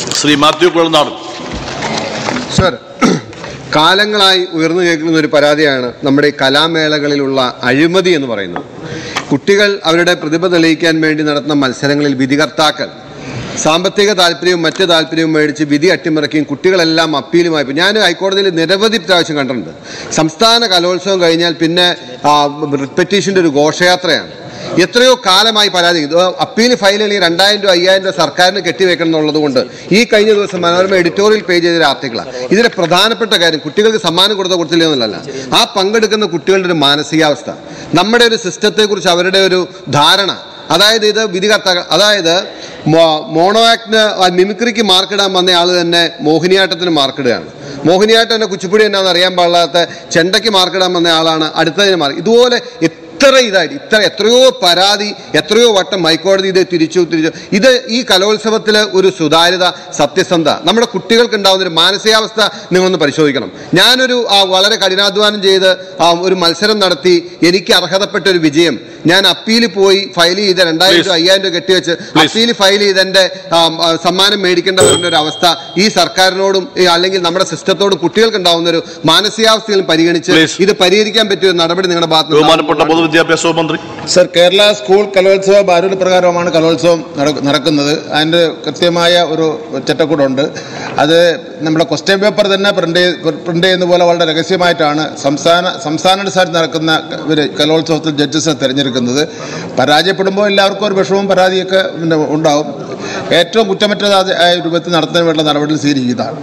Shri Mathew Kuzhalnadan sir കാലങ്ങളായി ഉയർന്നു കേൾക്കുന്ന ഒരു പരാതിയാണ് നമ്മുടെ ഈ കലാമേളകളിലുള്ള അഴിമതി എന്ന് പറയുന്നത് കുട്ടികൾ അവരുടെ പ്രതിഭ തെളിയിക്കാൻ വേണ്ടി നടത്തുന്ന മത്സരങ്ങളിൽ വിധികർത്താക്കൾ സാമ്പത്തിക താല്പര്യവും മറ്റ് താല്പര്യവും മേടിച്ച് വിധി അട്ടിമറിക്കുകയും കുട്ടികളെല്ലാം അപ്പീലുമായി പോയി. ഞാൻ ഹൈക്കോടതിയിൽ നിരവധി പ്രാവശ്യം കണ്ടിട്ടുണ്ട് സംസ്ഥാന കലോത്സവം കഴിഞ്ഞാൽ പിന്നെ പെറ്റീഷൻ്റെ ഒരു ഘോഷയാത്രയാണ് എത്രയോ കാലമായി പരാതി ഇത് അപ്പീൽ ഫയൽ ചെയ്യണമെങ്കിൽ രണ്ടായിരം രൂപ അയ്യായിരം രൂപ സർക്കാരിന് കെട്ടിവെക്കണം എന്നുള്ളത് കൊണ്ട് ഈ കഴിഞ്ഞ ദിവസം മനോരമ എഡിറ്റോറിയൽ പേജ് ചെയ്തൊരു ആർട്ടിക്കിളാണ് ഇതിലെ പ്രധാനപ്പെട്ട കാര്യം കുട്ടികൾക്ക് സമ്മാനം കൊടുത്ത കൊടുത്തില്ല എന്നുള്ളതല്ല ആ പങ്കെടുക്കുന്ന കുട്ടികളുടെ ഒരു മാനസികാവസ്ഥ നമ്മുടെ ഒരു സിസ്റ്റത്തെക്കുറിച്ച് അവരുടെ ഒരു ധാരണ അതായത് ഇത് വിധികർത്താക്കൾ അതായത് മോ- മോണോ ആക്ടിന് മിമിക്രിക്ക് മാർക്കിടാൻ വന്ന ആൾ തന്നെ മോഹിനിയാട്ടത്തിന് മാർക്കിടുകയാണ് മോഹിനിയാട്ടം തന്നെ കുച്ചിപ്പുടി എന്നാന്ന് അറിയാൻ പാടില്ലാത്ത ചെണ്ടയ്ക്ക് മാർക്കിടാൻ വന്ന ആളാണ് അടുത്തതിന് മാർക്ക് ഇതുപോലെ ഇത്ര ഇതായിട്ട് ഇത്ര എത്രയോ പരാതി എത്രയോ വട്ടം ഹൈക്കോടതി ഇത് തിരിച്ചു തിരിച്ചു ഇത് ഈ കലോത്സവത്തിൽ ഒരു സുതാര്യത സത്യസന്ധ നമ്മുടെ കുട്ടികൾക്ക് ഉണ്ടാകുന്ന ഒരു മാനസികാവസ്ഥ നിങ്ങളൊന്ന് പരിശോധിക്കണം ഞാനൊരു ആ, വളരെ കഠിനാധ്വാനം ചെയ്ത് ആ, ഒരു മത്സരം നടത്തി എനിക്ക് അർഹതപ്പെട്ട ഒരു വിജയം ഞാൻ അപ്പീൽ പോയി ഫയൽ ചെയ്ത് രണ്ടായിരം രൂപ Please. അയ്യായിരം രൂപ കെട്ടിവെച്ച് Please. അപ്പീൽ ഫയൽ ചെയ്ത് എൻ്റെ ആ, ആ, സമ്മാനം മേടിക്കേണ്ട വരുന്ന ഒരു അവസ്ഥ ഈ സർക്കാരിനോടും ഈ അല്ലെങ്കിൽ നമ്മുടെ സിസ്റ്റത്തോടും കുട്ടികൾക്ക് ഉണ്ടാകുന്ന ഒരു മാനസികാവസ്ഥയിലും പരിഗണിച്ച് Please. ഇത് പരിഹരിക്കാൻ പറ്റിയ ഒരു നടപടി നിങ്ങളുടെ ഭാഗത്ത് ബഹുമാനപ്പെട്ട പൊതുവിദ്യാഭ്യാസ മന്ത്രി സർ കേരള സ്കൂൾ കലോത്സവ ബാരുൽ പ്രകാരമാണ് കലോത്സവം നട- നടക്കുന്നത് അതിൻ്റെ കൃത്യമായ ഒരു ചട്ടക്കൂടുണ്ട് അത് നമ്മുടെ ക്വസ്റ്റ്യൻ പേപ്പർ തന്നെ പ്രിന്റ് പ്രിന്റ് ചെയ്യുന്ന പോലെ വളരെ രഹസ്യമായിട്ടാണ് സംസ്ഥാന സംസ്ഥാനാടിസ്ഥാനത്തിൽ നടക്കുന്ന ഇവര് കലോത്സവത്തിൽ ജഡ്ജസിനെ തിരഞ്ഞെടുക്കുന്നത് പരാജയപ്പെടുമ്പോൾ എല്ലാവർക്കും ഒരു വിഷമവും പരാതിയൊക്കെ പിന്നെ ഉണ്ടാവും ഏറ്റവും കുറ്റമറ്റതായ രൂപത്തിൽ നടത്തുന്നതിന് വേണ്ട നടപടികൾ സ്വീകരിക്കുന്നതാണ്